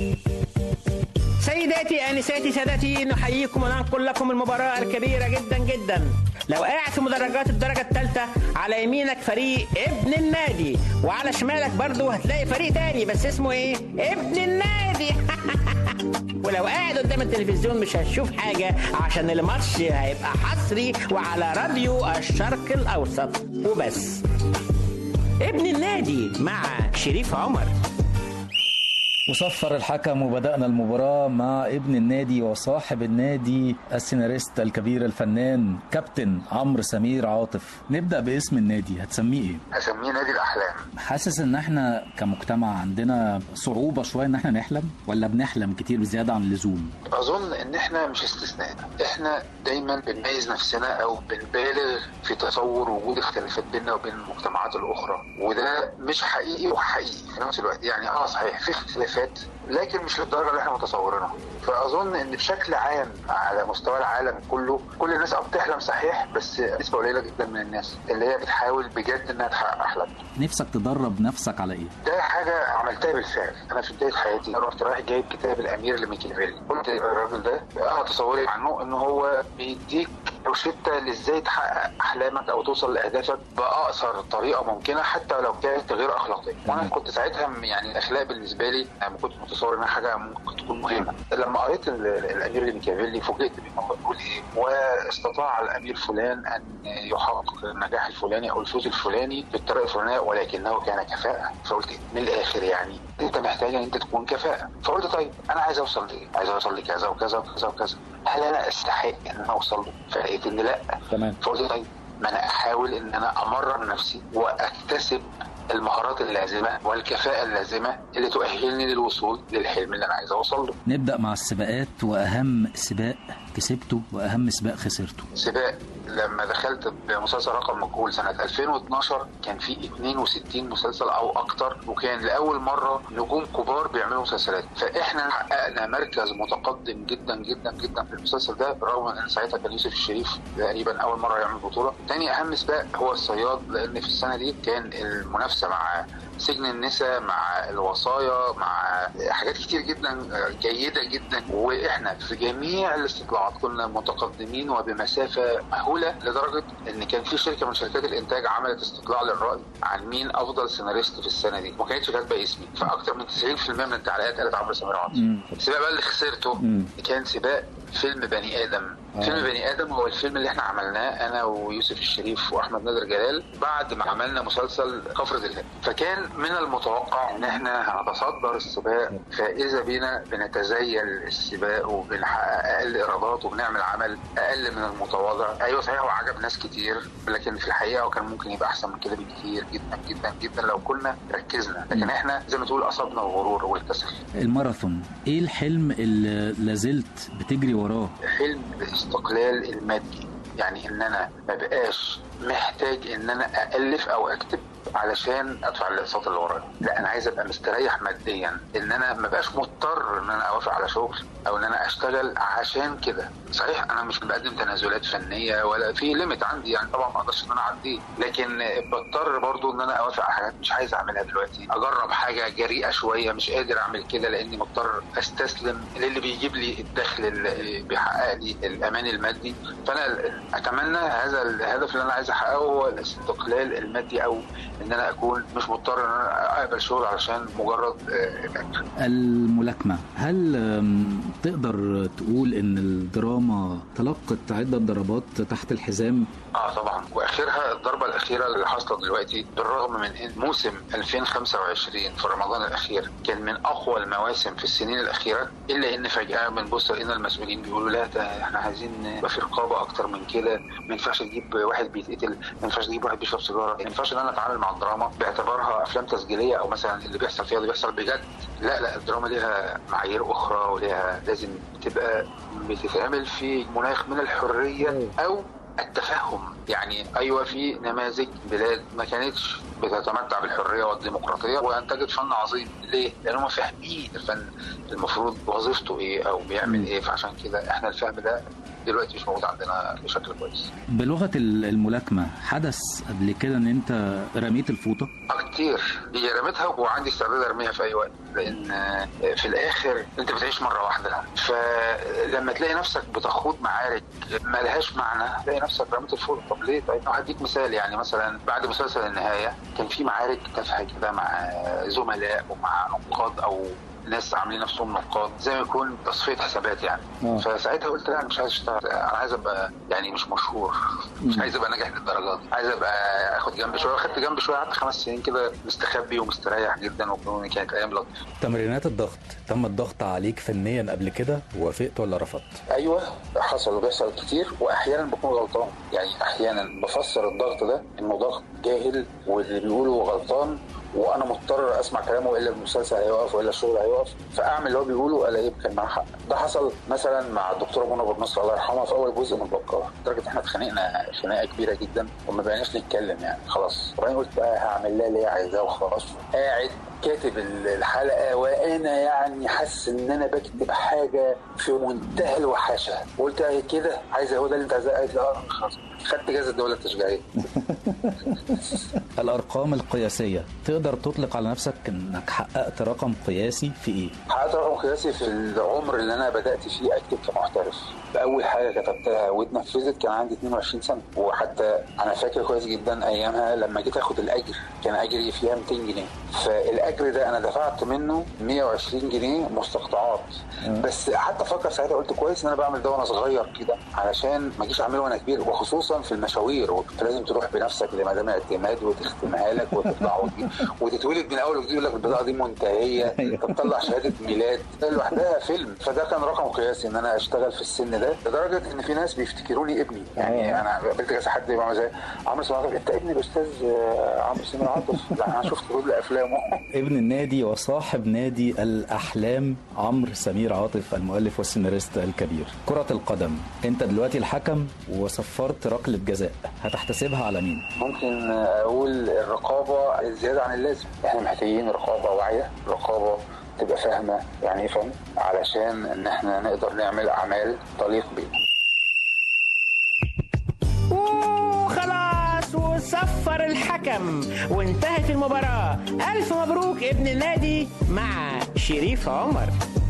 سيداتي انساتي سادتي نحييكم وننقل لكم المباراه الكبيره جدا جدا لو قاعد في مدرجات الدرجه الثالثه على يمينك فريق ابن النادي وعلى شمالك برضو هتلاقي فريق تاني بس اسمه ايه ابن النادي ولو قاعد قدام التلفزيون مش هتشوف حاجه عشان الماتش هيبقى حصري وعلى راديو الشرق الاوسط وبس ابن النادي مع شريف عمر وصفر الحكم وبدأنا المباراة مع ابن النادي وصاحب النادي السيناريست الكبير الفنان كابتن عمرو سمير عاطف نبدأ باسم النادي هتسميه ايه؟ هسميه نادي الاحلام حاسس ان احنا كمجتمع عندنا صعوبة شوية ان احنا نحلم ولا بنحلم كتير بزيادة عن اللزوم؟ اظن ان احنا مش استثناء احنا دايما بنميز نفسنا او بنبالغ في تصور وجود اختلافات بيننا وبين المجتمعات الاخرى وده مش حقيقي وحقيقي في نفس الوقت يعني اه صحيح في اختلافات لكن مش للدرجه اللي احنا متصورينها فاظن ان بشكل عام على مستوى العالم كله كل الناس اه بتحلم صحيح بس نسبه قليله جدا من الناس اللي هي بتحاول بجد انها تحقق احلامها نفسك تدرب نفسك على ايه؟ ده حاجه عملتها بالفعل انا في بدايه حياتي رحت رايح جايب كتاب الامير لميكيافيلي قلت الراجل ده انا تصوري عنه ان هو بيديك روشته لازاي تحقق احلامك او توصل لاهدافك باقصر طريقه ممكنه حتى لو كانت غير اخلاقيه وانا كنت ساعتها يعني الاخلاق بالنسبه لي انا ما كنت متصور انها حاجه ممكن تكون مهمه لما قريت ال- الامير لميكيافيلي فوجئت بان هو بيقول ايه واستطاع الامير فلان ان يحقق النجاح الفلاني او الفوز الفلاني بالطريقه الفلانيه ولكنه كان كفاءه فقلت من الاخر يعني انت محتاج ان انت تكون كفاءه فقلت طيب انا عايز اوصل لايه؟ عايز اوصل لكذا وكذا وكذا وكذا هل انا استحق ان انا اوصل له؟ فلقيت ان لا تمام فقلت طيب ما انا احاول ان انا امرن نفسي واكتسب المهارات اللازمه والكفاءه اللازمه اللي تؤهلني للوصول للحلم اللي انا عايز اوصل له. نبدأ مع السباقات وأهم سباق كسبته وأهم سباق خسرته سباق لما دخلت بمسلسل رقم مجهول سنة 2012 كان في 62 مسلسل أو أكتر وكان لأول مرة نجوم كبار بيعملوا مسلسلات فإحنا حققنا مركز متقدم جدا جدا جدا في المسلسل ده برغم إن ساعتها كان يوسف الشريف تقريبا أول مرة يعمل بطولة تاني أهم سباق هو الصياد لأن في السنة دي كان المنافسة مع سجن النساء مع الوصايا مع حاجات كتير جدا جيدة جدا وإحنا في جميع الاستطلاعات كنا متقدمين وبمسافة مهولة لدرجة إن كان في شركة من شركات الإنتاج عملت استطلاع للرأي عن مين أفضل سيناريست في السنة دي وما كانتش كاتبة اسمي فأكتر من 90% من التعليقات قالت عمرو سمير عاطف مم. السباق بقى اللي خسرته مم. كان سباق فيلم بني ادم آه. فيلم بني ادم هو الفيلم اللي احنا عملناه انا ويوسف الشريف واحمد نادر جلال بعد ما عملنا مسلسل كفر دلهاب فكان من المتوقع ان احنا هنتصدر السباق فاذا بينا بنتزين السباق وبنحقق اقل ايرادات وبنعمل عمل اقل من المتواضع ايوه صحيح هو عجب ناس كتير لكن في الحقيقه هو كان ممكن يبقى احسن من كده بكتير جدا جدا جدا لو كنا ركزنا لكن احنا زي ما تقول اصابنا الغرور والكسل الماراثون ايه الحلم اللي لازلت بتجري وراه حلم الاستقلال المادي يعني ان انا ما بقاش محتاج ان انا الف او اكتب علشان ادفع الاقساط اللي ورايا لا انا عايز ابقى مستريح ماديا ان انا ما بقاش مضطر ان انا اوافق على شغل او ان انا اشتغل عشان كده صحيح انا مش بقدم تنازلات فنيه ولا في ليميت عندي يعني طبعا ما اقدرش ان انا اعديه لكن بضطر برضو ان انا اوافق على حاجات مش عايز اعملها دلوقتي اجرب حاجه جريئه شويه مش قادر اعمل كده لاني مضطر استسلم للي بيجيب لي الدخل اللي بيحقق لي الامان المادي فانا اتمنى هذا الهدف اللي انا عايز احققه هو الاستقلال المادي او ان انا اكون مش مضطر ان انا اقبل شغل علشان مجرد آه، الاكل الملاكمة هل أم، تقدر تقول ان الدراما تلقت عدة ضربات تحت الحزام اه طبعا واخرها الضربه الاخيره اللي حصلت دلوقتي بالرغم من ان موسم 2025 في رمضان الاخير كان من اقوى المواسم في السنين الاخيره الا ان فجاه بنبص لقينا المسؤولين بيقولوا لا ده احنا عايزين يبقى في رقابه اكتر من كده ما ينفعش تجيب واحد بيتقتل ما ينفعش تجيب واحد بيشرب سيجاره ما ينفعش ان انا اتعامل مع الدراما باعتبارها افلام تسجيليه او مثلا اللي بيحصل فيها اللي بيحصل بجد لا لا الدراما ليها معايير اخرى وليها لازم تبقى بتتعمل في مناخ من الحريه او التفهم يعني ايوه في نماذج بلاد ما كانتش بتتمتع بالحريه والديمقراطيه وانتجت فن عظيم ليه؟ لانهم فاهمين الفن المفروض وظيفته ايه او بيعمل ايه فعشان كده احنا الفهم ده دلوقتي مش موجود عندنا بشكل كويس بلغه ال- الملاكمه حدث قبل كده ان انت رميت الفوطه اه كتير هي رميتها وعندي استعداد ارميها في اي وقت لان آه، في الاخر انت بتعيش مره واحده فلما تلاقي نفسك بتخوض معارك ملهاش معنى تلاقي نفسك رميت الفوق طب ليه طيب هديك مثال يعني مثلا بعد مسلسل النهايه كان في معارك تافهه كده مع زملاء ومع نقاد او ناس عاملين نفسهم نقاد زي ما يكون تصفيه حسابات يعني آه. فساعتها قلت لا انا مش عايز اشتغل انا عايز ابقى يعني مش مشهور مش عايز ابقى ناجح للدرجات دي عايز ابقى اخد جنب شويه اخدت جنب شويه قعدت خمس سنين كده مستخبي ومستريح جدا وكانت ايام لطيفه تمرينات الضغط تم الضغط عليك فنيا قبل كده وافقت ولا رفضت ايوه حصل وبيحصل كتير واحيانا بكون غلطان يعني احيانا بفسر الضغط ده انه ضغط جاهل واللي بيقوله غلطان وانا مضطر اسمع كلامه والا المسلسل هيقف والا الشغل هيقف فاعمل اللي هو بيقوله الاقيه كان معاه حق ده حصل مثلا مع الدكتوره منى ابو النصر الله يرحمها في اول جزء من بكار لدرجه احنا اتخانقنا خناقه كبيره جدا وما بقيناش نتكلم يعني خلاص وبعدين قلت بقى هعمل لها اللي هي عايزاه وخلاص قاعد كاتب الحلقه وانا يعني حاسس ان انا بكتب حاجه في منتهى الوحشه قلت ايه كده عايزه هو ده اللي انت عايزاه قالت لي اه خلاص خدت جائزه الدوله التشجيعيه الارقام القياسيه تقدر تطلق على نفسك انك حققت رقم قياسي في ايه حققت رقم قياسي في العمر اللي انا بدات فيه اكتب كمحترف اول حاجه كتبتها واتنفذت كان عندي 22 سنه وحتى انا فاكر كويس جدا ايامها لما جيت اخد الاجر كان اجري فيها 200 جنيه فالاجر ده انا دفعت منه 120 جنيه مستقطعات بس قعدت افكر ساعتها قلت كويس ان انا بعمل ده وانا صغير كده علشان ما اجيش اعمله وانا كبير وخصوصا في المشاوير وكنت لازم تروح بنفسك لمدام اعتماد وتختمها لك وتطلع وتجي وتتولد من اول وجديد يقول لك البضاعه دي منتهيه تطلع شهاده ميلاد ده لوحدها فيلم فده كان رقم قياسي ان انا اشتغل في السن ده لدرجه ان في ناس بيفتكروني ابني يعني انا قابلت كذا حد يبقى زي عمرو سمير عاطف انت ابن الاستاذ آه، عمرو سمير عاطف لا انا شفت كل افلامه ابن النادي وصاحب نادي الأحلام عمرو سمير عاطف المؤلف والسيناريست الكبير كرة القدم انت دلوقتي الحكم وصفرت ركلة جزاء هتحتسبها على مين ممكن اقول الرقابه زياده عن اللازم احنا محتاجين رقابه واعيه رقابه تبقى فاهمه يعني ايه فن علشان ان احنا نقدر نعمل اعمال تليق بينا وخلاص وصفر الحكم وانتهت المباراة ألف مبروك ابن النادي مع شريف عمر